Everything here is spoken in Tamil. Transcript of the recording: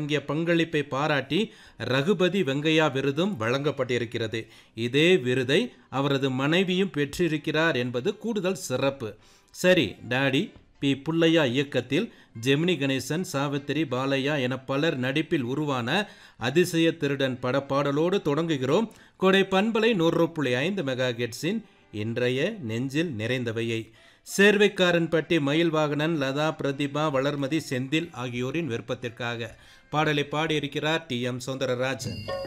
வழங்கிய பங்களிப்பை பாராட்டி ரகுபதி வெங்கையா விருதும் வழங்கப்பட்டிருக்கிறது இதே விருதை அவரது மனைவியும் பெற்றிருக்கிறார் என்பது கூடுதல் சிறப்பு சரி டாடி பி புல்லையா இயக்கத்தில் ஜெமினி கணேசன் சாவித்திரி பாலையா என பலர் நடிப்பில் உருவான அதிசய திருடன் படப்பாடலோடு தொடங்குகிறோம் கொடை பண்பலை நூறு புள்ளி ஐந்து மெகா கெட்ஸின் இன்றைய நெஞ்சில் நிறைந்தவையை சேர்வைக்காரன்பட்டி மயில் வாகனன் லதா பிரதிபா வளர்மதி செந்தில் ஆகியோரின் விருப்பத்திற்காக பாடலை பாடியிருக்கிறார் டி எம் சௌந்தரராஜன்